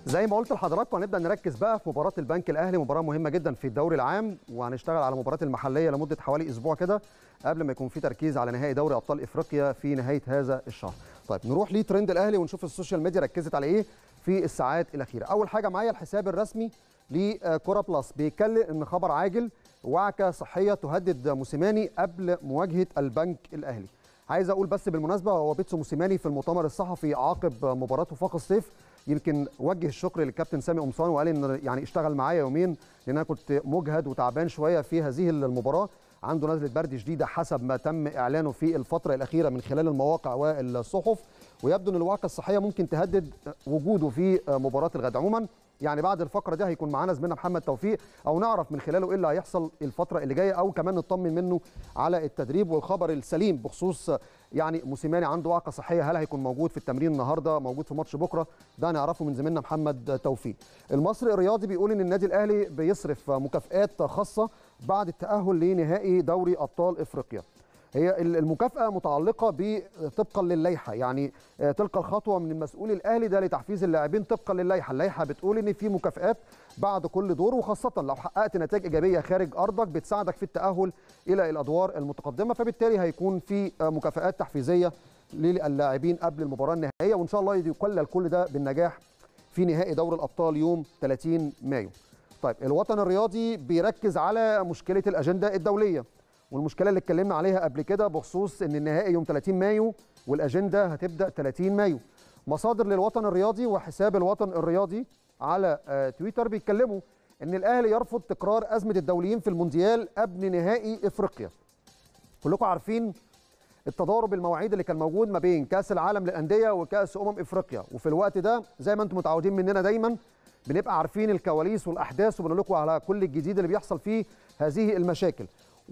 زي ما قلت لحضراتكم هنبدا نركز بقى في مباراه البنك الاهلي مباراه مهمه جدا في الدوري العام وهنشتغل على المباراه المحليه لمده حوالي اسبوع كده قبل ما يكون في تركيز على نهائي دوري ابطال افريقيا في نهايه هذا الشهر طيب نروح لترند الاهلي ونشوف السوشيال ميديا ركزت على ايه في الساعات الاخيره اول حاجه معايا الحساب الرسمي لكوره بلس بيتكلم ان خبر عاجل وعكه صحيه تهدد موسيماني قبل مواجهه البنك الاهلي عايز اقول بس بالمناسبه هو بيتسو موسيماني في المؤتمر الصحفي عقب مباراته فاق الصيف يمكن وجه الشكر للكابتن سامي قمصان وقال ان يعني اشتغل معايا يومين لان انا كنت مجهد وتعبان شويه في هذه المباراه عنده نزله برد شديده حسب ما تم اعلانه في الفتره الاخيره من خلال المواقع والصحف ويبدو ان الوعكه الصحيه ممكن تهدد وجوده في مباراه الغد عموما يعني بعد الفقره دي هيكون معانا زميلنا محمد توفيق او نعرف من خلاله ايه اللي هيحصل الفتره اللي جايه او كمان نطمن منه على التدريب والخبر السليم بخصوص يعني موسيماني عنده وعكه صحيه هل هيكون موجود في التمرين النهارده موجود في ماتش بكره ده هنعرفه من زميلنا محمد توفيق المصري الرياضي بيقول ان النادي الاهلي بيصرف مكافئات خاصه بعد التاهل لنهائي دوري ابطال افريقيا هي المكافأة متعلقة طبقا للائحة يعني تلك الخطوة من المسؤول الأهلي ده لتحفيز اللاعبين طبقا للائحة اللائحة بتقول إن في مكافآت بعد كل دور وخاصة لو حققت نتائج إيجابية خارج أرضك بتساعدك في التأهل إلى الأدوار المتقدمة فبالتالي هيكون في مكافآت تحفيزية للاعبين قبل المباراة النهائية وإن شاء الله يقلل كل ده بالنجاح في نهائي دوري الأبطال يوم 30 مايو طيب الوطن الرياضي بيركز على مشكلة الأجندة الدولية والمشكله اللي اتكلمنا عليها قبل كده بخصوص ان النهائي يوم 30 مايو والاجنده هتبدا 30 مايو مصادر للوطن الرياضي وحساب الوطن الرياضي على تويتر بيتكلموا ان الاهلي يرفض تكرار ازمه الدوليين في المونديال قبل نهائي افريقيا كلكم عارفين التضارب المواعيد اللي كان موجود ما بين كاس العالم للانديه وكاس امم افريقيا وفي الوقت ده زي ما انتم متعودين مننا دايما بنبقى عارفين الكواليس والاحداث وبنقول لكم على كل الجديد اللي بيحصل فيه هذه المشاكل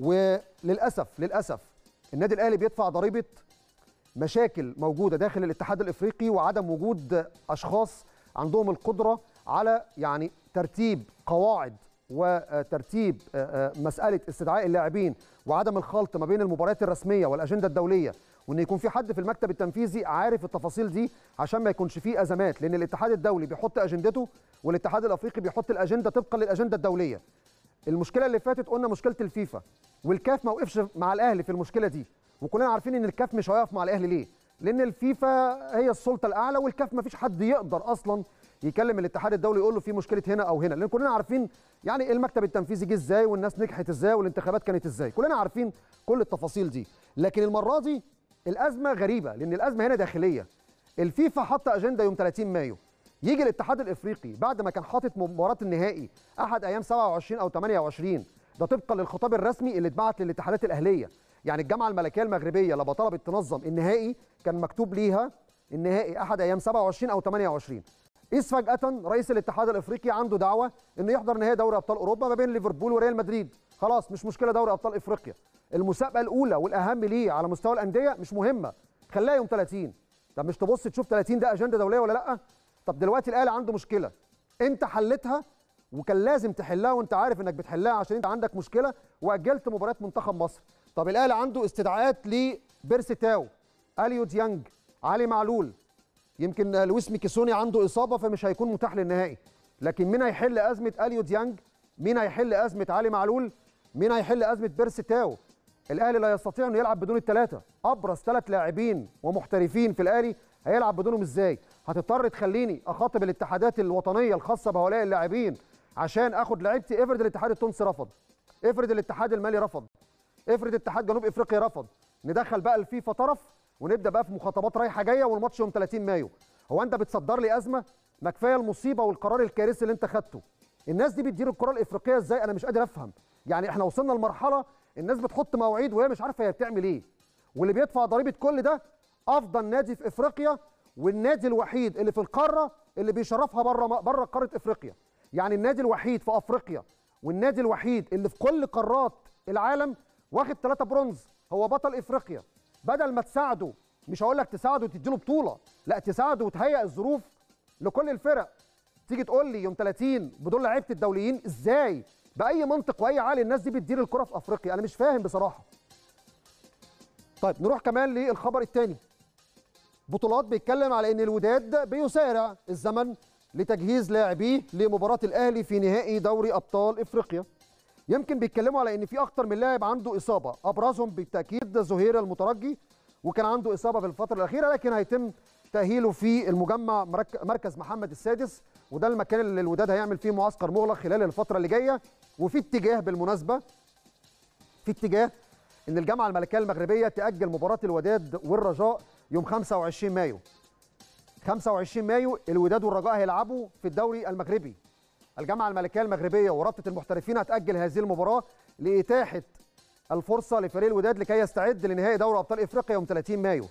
وللاسف للاسف النادي الاهلي بيدفع ضريبه مشاكل موجوده داخل الاتحاد الافريقي وعدم وجود اشخاص عندهم القدره على يعني ترتيب قواعد وترتيب مساله استدعاء اللاعبين وعدم الخلط ما بين المباريات الرسميه والاجنده الدوليه وان يكون في حد في المكتب التنفيذي عارف التفاصيل دي عشان ما يكونش فيه ازمات لان الاتحاد الدولي بيحط اجندته والاتحاد الافريقي بيحط الاجنده طبقا للاجنده الدوليه المشكله اللي فاتت قلنا مشكله الفيفا والكاف ما وقفش مع الاهلي في المشكله دي وكلنا عارفين ان الكاف مش هيقف مع الاهلي ليه لان الفيفا هي السلطه الاعلى والكاف ما فيش حد يقدر اصلا يكلم الاتحاد الدولي يقول له في مشكله هنا او هنا لان كلنا عارفين يعني المكتب التنفيذي جه ازاي والناس نجحت ازاي والانتخابات كانت ازاي كلنا عارفين كل التفاصيل دي لكن المره دي الازمه غريبه لان الازمه هنا داخليه الفيفا حط اجنده يوم 30 مايو يجي الاتحاد الافريقي بعد ما كان حاطط مباراه النهائي احد ايام 27 او 28 ده طبقا للخطاب الرسمي اللي اتبعت للاتحادات الاهليه يعني الجامعه الملكيه المغربيه لما طلبت تنظم النهائي كان مكتوب ليها النهائي احد ايام 27 او 28 إذ فجأة رئيس الاتحاد الافريقي عنده دعوه انه يحضر نهائي دوري ابطال اوروبا ما بين ليفربول وريال مدريد خلاص مش مشكله دوري ابطال افريقيا المسابقه الاولى والاهم ليه على مستوى الانديه مش مهمه خليها يوم 30 طب مش تبص تشوف 30 ده اجنده دوليه ولا لا طب دلوقتي الاهلي عنده مشكله انت حلتها وكان لازم تحلها وانت عارف انك بتحلها عشان انت عندك مشكله واجلت مباراه منتخب مصر طب الاهلي عنده استدعاءات لبيرسي تاو اليو ديانج علي معلول يمكن لويس ميكيسوني عنده اصابه فمش هيكون متاح للنهائي لكن مين هيحل ازمه اليو ديانج مين هيحل ازمه علي معلول مين هيحل ازمه بيرسي تاو الاهلي لا يستطيع انه يلعب بدون الثلاثه ابرز ثلاث لاعبين ومحترفين في الاهلي هيلعب بدونهم ازاي هتضطر تخليني اخاطب الاتحادات الوطنيه الخاصه بهؤلاء اللاعبين عشان اخد لعيبتي افرض الاتحاد التونسي رفض افرض الاتحاد المالي رفض افرض اتحاد جنوب افريقيا رفض ندخل بقى الفيفا طرف ونبدا بقى في مخاطبات رايحه جايه والماتش يوم 30 مايو هو انت بتصدر لي ازمه ما كفايه المصيبه والقرار الكارثي اللي انت خدته الناس دي بتدير الكره الافريقيه ازاي انا مش قادر افهم يعني احنا وصلنا لمرحله الناس بتحط مواعيد وهي مش عارفه هي بتعمل ايه واللي بيدفع ضريبه كل ده افضل نادي في افريقيا والنادي الوحيد اللي في القاره اللي بيشرفها بره بره قاره افريقيا يعني النادي الوحيد في افريقيا والنادي الوحيد اللي في كل قارات العالم واخد ثلاثة برونز هو بطل افريقيا بدل ما تساعده مش هقول لك تساعده وتديله بطوله لا تساعده وتهيئ الظروف لكل الفرق تيجي تقول لي يوم 30 بدون لعيبه الدوليين ازاي باي منطق واي عقل الناس دي بتدير الكره في افريقيا انا مش فاهم بصراحه طيب نروح كمان للخبر الثاني بطولات بيتكلم على ان الوداد بيسارع الزمن لتجهيز لاعبيه لمباراه الاهلي في نهائي دوري ابطال افريقيا يمكن بيتكلموا على ان في اكتر من لاعب عنده اصابه ابرزهم بالتاكيد زهير المترجي وكان عنده اصابه في الفتره الاخيره لكن هيتم تاهيله في المجمع مركز محمد السادس وده المكان اللي الوداد هيعمل فيه معسكر مغلق خلال الفتره اللي جايه وفي اتجاه بالمناسبه في اتجاه ان الجامعه الملكيه المغربيه تاجل مباراه الوداد والرجاء يوم 25 مايو 25 مايو الوداد والرجاء هيلعبوا في الدوري المغربي الجامعه الملكيه المغربيه ورابطه المحترفين هتاجل هذه المباراه لاتاحه الفرصه لفريق الوداد لكي يستعد لنهائي دوري ابطال افريقيا يوم 30 مايو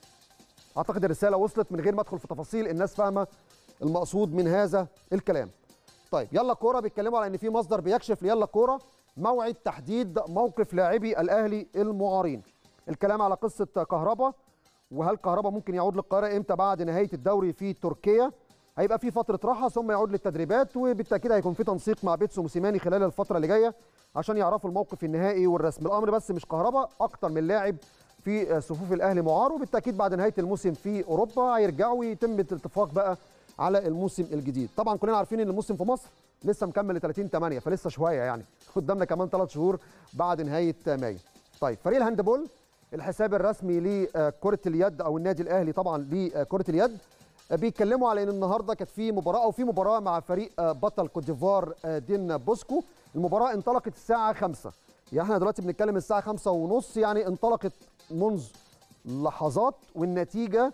اعتقد الرساله وصلت من غير ما ادخل في تفاصيل الناس فاهمه المقصود من هذا الكلام طيب يلا كوره بيتكلموا على ان في مصدر بيكشف ليلا كوره موعد تحديد موقف لاعبي الاهلي المعارين الكلام على قصه كهربا وهل كهربا ممكن يعود للقاهره امتى بعد نهايه الدوري في تركيا هيبقى في فتره راحه ثم يعود للتدريبات وبالتاكيد هيكون في تنسيق مع بيتسو موسيماني خلال الفتره اللي جايه عشان يعرفوا الموقف النهائي والرسمي الامر بس مش كهربا اكتر من لاعب في صفوف الاهلي معار وبالتاكيد بعد نهايه الموسم في اوروبا هيرجعوا ويتم الاتفاق بقى على الموسم الجديد طبعا كلنا عارفين ان الموسم في مصر لسه مكمل ل 30 8 فلسه شويه يعني قدامنا كمان ثلاث شهور بعد نهايه مايو طيب فريق الهاندبول الحساب الرسمي لكره اليد او النادي الاهلي طبعا لكره اليد بيتكلموا على ان النهارده كانت في مباراه او في مباراه مع فريق بطل كوت ديفوار دين بوسكو المباراه انطلقت الساعه 5 يعني احنا دلوقتي بنتكلم الساعه 5 ونص يعني انطلقت منذ لحظات والنتيجه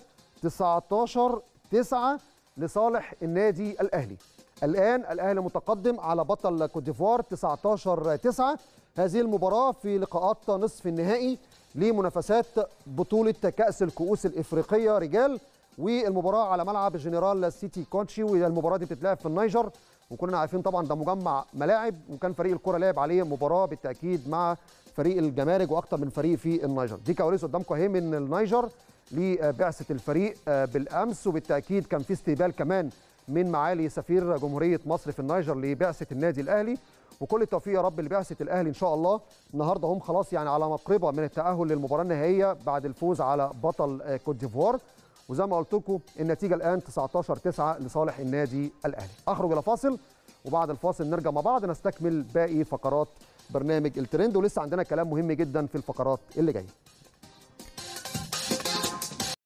19 9 لصالح النادي الاهلي الان الاهلي متقدم على بطل كوت ديفوار 19 9 هذه المباراه في لقاءات نصف النهائي لمنافسات بطوله كاس الكؤوس الافريقيه رجال والمباراه على ملعب جنرال سيتي كونتشي والمباراه دي بتتلعب في النيجر وكلنا عارفين طبعا ده مجمع ملاعب وكان فريق الكره لعب عليه مباراه بالتاكيد مع فريق الجمارك واكثر من فريق في النيجر دي كواليس قدامكم اهي من النيجر لبعثه الفريق بالامس وبالتاكيد كان في استقبال كمان من معالي سفير جمهوريه مصر في النيجر لبعثه النادي الاهلي وكل التوفيق يا رب لبعثه الاهلي ان شاء الله النهارده هم خلاص يعني على مقربه من التاهل للمباراه النهائيه بعد الفوز على بطل كوت ديفوار وزي ما قلت لكم النتيجه الان 19 9 لصالح النادي الاهلي اخرج الى فاصل وبعد الفاصل نرجع مع بعض نستكمل باقي فقرات برنامج الترند ولسه عندنا كلام مهم جدا في الفقرات اللي جايه